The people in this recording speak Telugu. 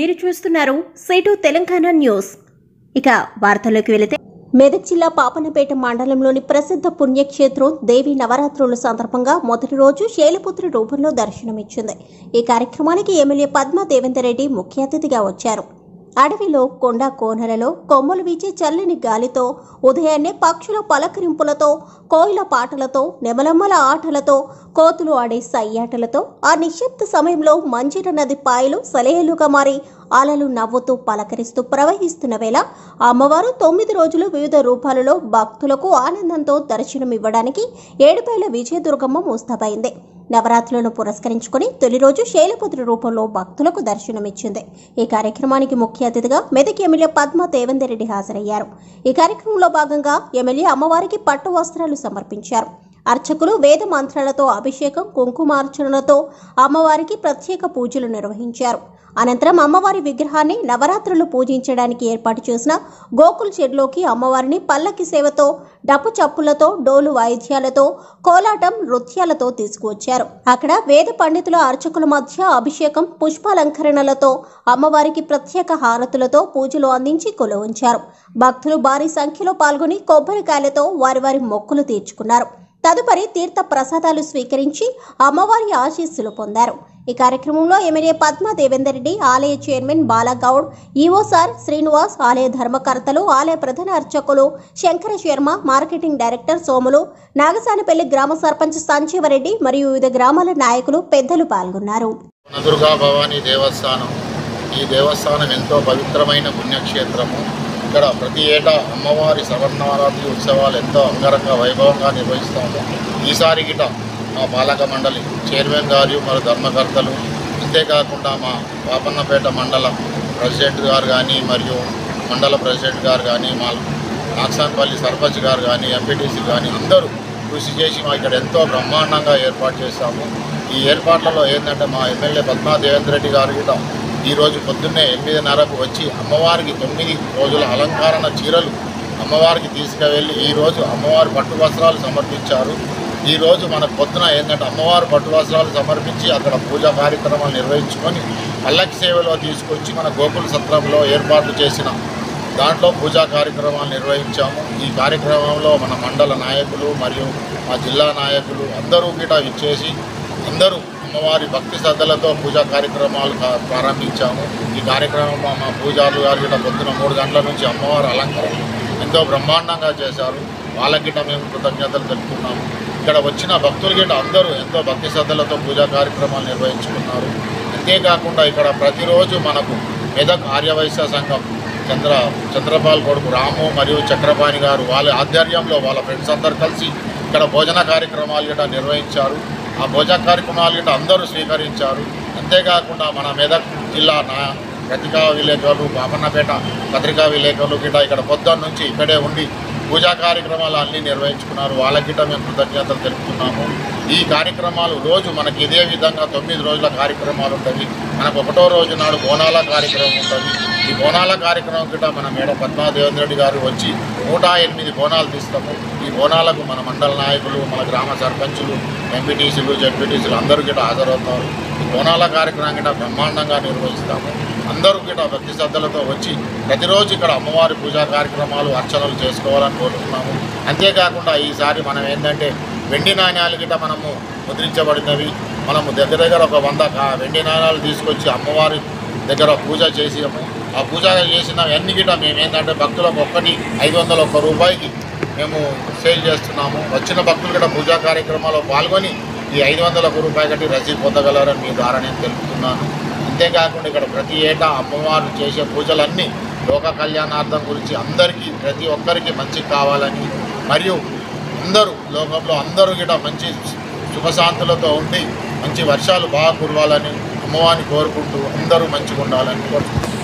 మీరు చూస్తున్నారు సేటు తెలంగాణ న్యూస్ ఇక వార్తల్లోకి వెళితే మెదక్ జిల్లా పాపనపేట మండలంలోని ప్రసిద్ధ పుణ్యక్షేత్రం దేవి నవరాత్రుల సందర్భంగా మొదటి రోజు శైలపుత్రి రూపంలో దర్శనమిచ్చింది ఈ కార్యక్రమానికి ఎమ్మెల్యే పద్మా దేవేందర్ రెడ్డి ముఖ్య అతిథిగా వచ్చారు అడవిలో కొండ కోనలలో కొమ్మలు వీచే చల్లని గాలితో ఉదయాన్నే పక్షుల పలకరింపులతో కోయిల పాటలతో నెమలమ్మల ఆటలతో కోతులు ఆడే సయ్యాటలతో ఆ నిశ్శబ్ద సమయంలో మంజిర నది పాయలు సలహేలుగా మారి అలలు నవ్వుతూ పలకరిస్తూ ప్రవహిస్తున్న వేళ అమ్మవారు తొమ్మిది రోజులు వివిధ రూపాలలో భక్తులకు ఆనందంతో దర్శనమివ్వడానికి ఏడుపేల విజయదుర్గమ్మ ముస్తాబైంది నవరాత్రులను పురస్కరించుకుని తొలి రోజు శైలపుత్రి రూపంలో భక్తులకు దర్శనమిచ్చింది ఈ కార్యక్రమానికి ముఖ్య అతిథిగా మెదక్ ఎమ్మెల్యే పద్మ దేవేందర్ రెడ్డి హాజరయ్యారు ఈ కార్యక్రమంలో భాగంగా ఎమ్మెల్యే అమ్మవారికి పట్టు వస్త్రాలు సమర్పించారు అర్చకులు వేద మంత్రాలతో అభిషేకం కుంకుమార్చనలతో అమ్మవారికి ప్రత్యేక పూజలు నిర్వహించారు అనంతరం అమ్మవారి విగ్రహాన్ని నవరాత్రులు పూజించడానికి ఏర్పాటు చేసిన గోకుల్ షెడ్లోకి అమ్మవారిని పల్లకి సేవతో డప్పు చప్పులతో డోలు వాయిద్యాలతో కోలాటం నృత్యాలతో తీసుకువచ్చారు అక్కడ వేద పండితుల అర్చకుల మధ్య అభిషేకం పుష్పాలంకరణలతో అమ్మవారికి ప్రత్యేక హారతులతో పూజలు అందించి కొలువుంచారు భక్తులు భారీ సంఖ్యలో పాల్గొని కొబ్బరికాయలతో వారి వారి మొక్కులు తీర్చుకున్నారు తదుపరి తీర్థ ప్రసాదాలు స్వీకరించి అమ్మవారి ఆశీస్సులు పొందారు ఈ కార్యక్రమంలో ఎమ్మెల్యే పద్మా దేవేందర్ రెడ్డి ఆలయ chairman Balagoud EO sir Srinivas ఆలయ ధర్మకర్తలు ఆలయ ప్రధాన అర్చకులు శంకర శర్మ మార్కెటింగ్ డైరెక్టర్ సోములు నాగసానపల్లి గ్రామ సర్పంచ్ సంజీవరెడ్డి మరియు వివిధ గ్రామాల నాయకులు పెద్దలు పాల్గొన్నారు దుర్గా భవానీ దేవస్థానం ఈ దేవస్థానం ఎంతో పవిత్రమైన పుణ్యక్షేత్రము ఇక్కడ ప్రతి ఏటా అమ్మవారి సవర్ణవరాత్రి ఉత్సవాలు ఎంతో అంగరంగ వైభవంగా నిర్వహిస్తాము ఈసారి గిట మా పాలక మండలి చైర్మన్ గారు మరియు ధర్మకర్తలు అంతేకాకుండా మా పాపన్నపేట మండల ప్రెసిడెంట్ గారు కానీ మరియు మండల ప్రెసిడెంట్ గారు కానీ మా నాక్సాన్పల్లి సర్పంచ్ గారు కానీ ఎంపీటీసీ కానీ అందరూ కృషి చేసి మా ఇక్కడ ఎంతో బ్రహ్మాండంగా ఏర్పాటు చేస్తాము ఈ ఏర్పాట్లలో ఏంటంటే మా ఎమ్మెల్యే పద్మా దేవేంద్ర రెడ్డి గారు కూడా ఈరోజు పొద్దున్నే ఎనిమిదిన్నరకు వచ్చి అమ్మవారికి తొమ్మిది రోజుల అలంకరణ చీరలు అమ్మవారికి తీసుకువెళ్ళి ఈరోజు అమ్మవారి పట్టు వస్త్రాలు సమర్పించారు ఈరోజు మన పొద్దున ఏంటంటే అమ్మవారి పట్టు వస్త్రాలు సమర్పించి అక్కడ పూజా కార్యక్రమాలు నిర్వహించుకొని పల్లకి సేవలో తీసుకొచ్చి మన గోకుల సత్రంలో ఏర్పాటు చేసిన దాంట్లో పూజా కార్యక్రమాలు నిర్వహించాము ఈ కార్యక్రమంలో మన మండల నాయకులు మరియు మా జిల్లా నాయకులు అందరూ కూడా ఇచ్చేసి అందరూ అమ్మవారి భక్తి శ్రద్ధలతో పూజా కార్యక్రమాలు కా- ప్రారంభించాము ఈ కార్యక్రమంలో మా పూజారులు గారు గిట్ట పొద్దున మూడు గంటల నుంచి అమ్మవారి అలంకరణ ఎంతో బ్రహ్మాండంగా చేశారు వాళ్ళకి గిట్ట మేము కృతజ్ఞతలు తెలుపుతున్నాము ఇక్కడ వచ్చిన భక్తులు గిట్ట అందరూ ఎంతో భక్తి శ్రద్ధలతో పూజా కార్యక్రమాలు నిర్వహించుకున్నారు అంతేకాకుండా ఇక్కడ ప్రతిరోజు మనకు మెదక్ ఆర్యవైశ్య సంఘం చంద్ర చంద్రపాల్ కొడుకు రాము మరియు చక్రపాణి గారు వాళ్ళ ఆధ్వర్యంలో వాళ్ళ ఫ్రెండ్స్ అందరు కలిసి ఇక్కడ భోజన కార్యక్రమాలు గిట్ట నిర్వహించారు ఆ భోజన కార్యక్రమాలు గిట్ట అందరూ స్వీకరించారు అంతేకాకుండా మన మెదక్ జిల్లా నా పత్రికా విలేకరులు పాపన్నపేట పత్రికా విలేకరులు గిట్ట ఇక్కడ పొద్దున్న నుంచి ఇక్కడే ఉండి పూజా కార్యక్రమాలు అన్నీ నిర్వహించుకున్నారు వాళ్ళకి గిట్ట మేము కృతజ్ఞతలు తెలుపుతున్నాము ఈ కార్యక్రమాలు రోజు మనకి ఇదే విధంగా తొమ్మిది రోజుల కార్యక్రమాలు ఉంటాయి మనకు ఒకటో రోజు నాడు బోనాల కార్యక్రమం ఉంటుంది ఈ బోనాల కార్యక్రమం గిట్ట మన మేడ పద్మా దేవేంద్ర రెడ్డి గారు వచ్చి నూట ఎనిమిది బోనాలు తీస్తాము ఈ బోనాలకు మన మండల నాయకులు మన గ్రామ సర్పంచులు ఎంపీటీసీలు జడ్పీటీసీలు అందరూ గిట్ట హాజరవుతారు ఈ బోనాల కార్యక్రమం గిట్ట బ్రహ్మాండంగా నిర్వహిస్తాము అందరూ గిట్ట భక్తి శ్రద్ధలతో వచ్చి ప్రతిరోజు ఇక్కడ అమ్మవారి పూజా కార్యక్రమాలు అర్చనలు చేసుకోవాలని కోరుతున్నాము అంతేకాకుండా ఈసారి మనం ఏంటంటే వెండి నాణ్యాలు గిట్ట మనము ముద్రించబడినవి మనము దగ్గర దగ్గర ఒక వంద కా- వెండి నాణ్యాలు తీసుకొచ్చి అమ్మవారి దగ్గర పూజ చేసాము ఆ పూజ చేసిన అన్ని గిట్ట మేము ఏంటంటే భక్తులకు ఒక్కటి ఐదు వందల ఒక్క రూపాయికి మేము సేల్ చేస్తున్నాము వచ్చిన భక్తులు కూడా పూజా కార్యక్రమాల్లో పాల్గొని ఈ ఐదు వందల ఒక రూపాయి కట్టి రసీదు పొందగలరని మీ ద్వారా నేను తెలుపుతున్నాను అంతేకాకుండా ఇక్కడ ప్రతి ఏటా అమ్మవారు చేసే పూజలన్నీ లోక కళ్యాణార్థం గురించి అందరికీ ప్రతి ఒక్కరికి మంచి కావాలని మరియు అందరూ లోకంలో అందరూ కూడా మంచి సుఖశాంతులతో ఉండి మంచి వర్షాలు బాగా కురవాలని అమ్మవారిని కోరుకుంటూ అందరూ మంచిగా ఉండాలని కోరుకుంటున్నాను